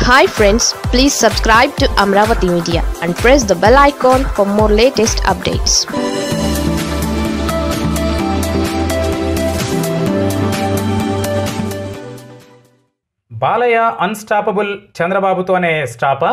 hi friends please subscribe to Amaravati media and press the bell icon for more latest updates Balayya unstoppable చంద్రబాబుతోనే స్టాపా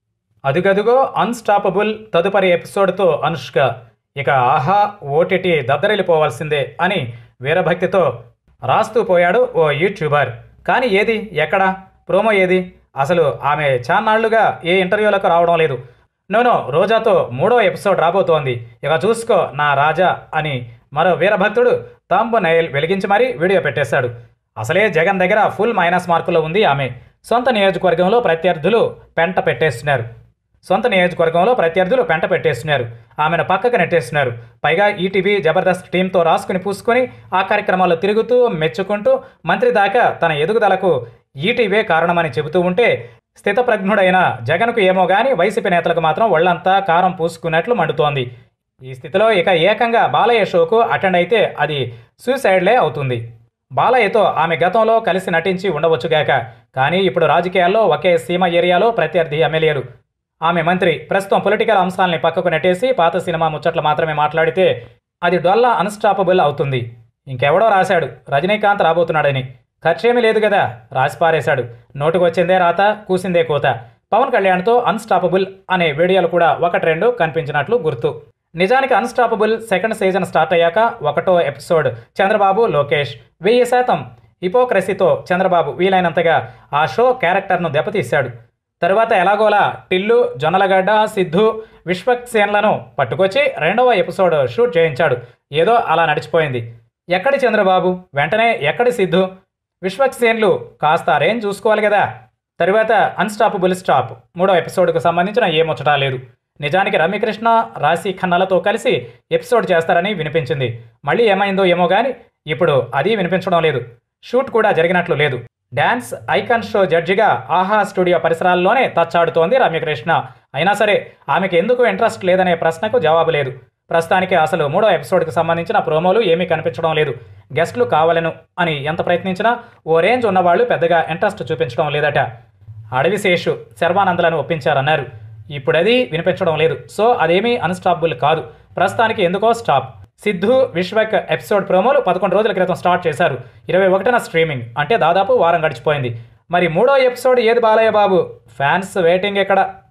అదుగదుగో unstoppable తదుపరి ఎపిసోడ్తో అనుష్క ఇక ఆహా ఓటీటీ దద్దరిల్లిపోవాల్సిందే అని వీరభక్తితో రాస్తూ పోయాడు ఓ యూట్యూబర్ కానీ ఏది ఎక్కడ ప్రోమో ఏది అసలు ఆమె చాన్నాళ్లుగా ఏ ఇంటర్వ్యూలకు రావడం లేదు నోనో రోజాతో మూడో ఎపిసోడ్ రాబోతోంది ఇక చూసుకో నా రాజా అని మరో వీరభక్తుడు తాంబు నైల్ వెలిగించి మరీ వీడియో పెట్టేశాడు అసలే జగన్ దగ్గర ఫుల్ మైనస్ మార్కులో ఉంది ఆమె సొంత నియోజకవర్గంలో ప్రత్యర్థులు పెంట పెట్టేస్తున్నారు సొంత నియోజకవర్గంలో ప్రత్యర్థులు పెంట పెట్టేస్తున్నారు ఆమెను పక్కకు నెట్టేస్తున్నారు పైగా ఈటీవీ జబర్దస్త్ టీంతో రాసుకుని పూసుకొని ఆ కార్యక్రమాల్లో తిరుగుతూ మెచ్చుకుంటూ మంత్రి దాకా తన ఎదుగుదలకు ఈటీవీ కారణమని చెబుతూ ఉంటే స్థితప్రజ్ఞుడైన జగన్కు ఏమో గాని వైసీపీ నేతలకు మాత్రం ఒళ్ళంతా కారం పూసుకున్నట్లు మండుతోంది ఈ స్థితిలో ఇక ఏకంగా బాలయ్య షోకు అటెండ్ అయితే అది సూసైడ్లే అవుతుంది బాలయ్యతో ఆమె గతంలో కలిసి నటించి ఉండవచ్చుగాక కానీ ఇప్పుడు రాజకీయాల్లో ఒకే సీమ ఏరియాలో ప్రత్యర్థి ఎమ్మెల్యేలు ఆమె మంత్రి ప్రస్తుతం పొలిటికల్ అంశాలని పక్కకు నెట్టేసి పాత సినిమా ముచ్చట్లు మాత్రమే మాట్లాడితే అది డొల్లా అన్స్టాపబుల్ అవుతుంది ఇంకెవడో రాశాడు రజనీకాంత్ రాబోతున్నాడని ఖర్చేమీ లేదు కదా రాసి పారేశాడు నోటుకొచ్చిందే రాత కూసిందే కోత పవన్ కళ్యాణ్తో అన్స్టాపబుల్ అనే వీడియోలు కూడా ఒకటి రెండు కనిపించినట్లు గుర్తు నిజానికి అన్స్టాపబుల్ సెకండ్ సీజన్ స్టార్ట్ అయ్యాక ఒకటో ఎపిసోడ్ చంద్రబాబు లోకేష్ వెయ్యి శాతం హిపోక్రసీతో చంద్రబాబు వీలైనంతగా ఆ షో క్యారెక్టర్ను దెబ్బతీశాడు తరువాత ఎలాగోలా టిల్లు జొన్నలగడ్డ సిద్ధు విశ్వక్సేన్లను పట్టుకొచ్చి రెండవ ఎపిసోడ్ షూట్ చేయించాడు ఏదో అలా నడిచిపోయింది ఎక్కడి చంద్రబాబు వెంటనే ఎక్కడి సిద్ధు విశ్వక్సేన్లు కాస్త రేంజ్ చూసుకోవాలి కదా తరువాత అన్స్టాపబుల్ స్టాప్ మూడో ఎపిసోడ్కు సంబంధించిన ఏ ముచ్చటా లేదు నిజానికి రమ్యకృష్ణ రాశి ఖన్నాలతో కలిసి ఎపిసోడ్ చేస్తారని వినిపించింది మళ్ళీ ఏమైందో ఏమో కానీ ఇప్పుడు అది వినిపించడం లేదు షూట్ కూడా జరిగినట్లు లేదు డ్యాన్స్ ఐకాన్ షో జడ్జిగా ఆహా స్టూడియో పరిసరాల్లోనే తచ్చాడుతోంది రమ్యకృష్ణ అయినా సరే ఆమెకు ఎందుకు ఇంట్రెస్ట్ లేదనే ప్రశ్నకు జవాబు లేదు ప్రస్తుతానికి అసలు మూడో ఎపిసోడ్కి సంబంధించిన ప్రోమోలు ఏమీ కనిపించడం లేదు గెస్టులు కావాలను అని ఎంత ప్రయత్నించినా ఓ రేంజ్ ఉన్నవాళ్ళు పెద్దగా ఇంట్రెస్ట్ చూపించడం లేదట అడవి శేషు శర్వానందలను ఒప్పించారన్నారు ఇప్పుడది వినిపించడం లేదు సో అదేమీ అన్స్టాపబుల్ కాదు ప్రస్తుతానికి ఎందుకో స్టాప్ సిద్ధు విశ్వక్ ఎపిసోడ్ ప్రోమోలు పదకొండు రోజుల క్రితం స్టార్ట్ చేశారు ఇరవై ఒకటిన స్ట్రీమింగ్ అంటే దాదాపు వారం గడిచిపోయింది మరి మూడో ఎపిసోడ్ ఏది బాలయ్య బాబు ఫ్యాన్స్ వెయిటింగ్ ఎక్కడ